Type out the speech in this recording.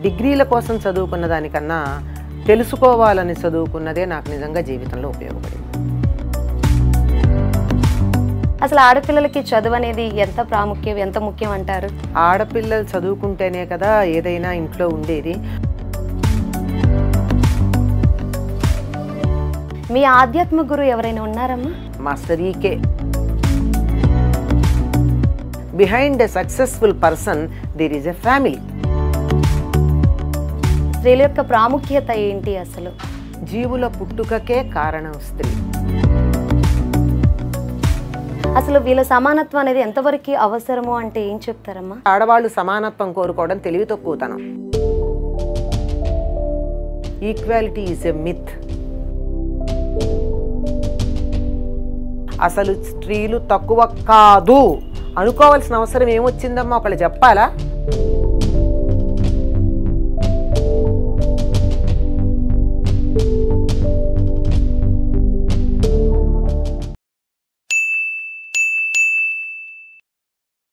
డిగ్రీల కోసం చదువుకున్న దానికన్నా తెలుసుకోవాలని చదువుకున్నదే నాకు నిజంగా జీవితంలో ఉపయోగపడింది అసలు ఆడపిల్లలకి చదువు అనేది ఎంత ప్రాముఖ్యం ఎంత ముఖ్యం అంటారు ఆడపిల్లలు చదువుకుంటేనే కదా ఏదైనా ఇంట్లో ఉండేది మీ ఆధ్యాత్మ గురువు ఎవరైనా ఉన్నారమ్మా master E K behind a successful person there is a family స్త్రీల యొక్క ప్రాముఖ్యత ఏంటి అసలు జీవుల పుట్టుకకే కారణం స్త్రీ అసలు వీళ్ళ సమానత్వం అనేది ఎంతవరకు అవసరము అంటే ఏం చెప్తారమ్మా ఆడవాళ్ళు సమానత్వం కోరుకోవడం తెలివి తక్కువతనం ఈక్వాలిటీ ఈజ్ ఎ మిత్ అసలు స్త్రీలు తక్కువ కాదు అనుకోవాల్సిన అవసరం ఏమొచ్చిందమ్మా ఒకళ్ళు చెప్పాలా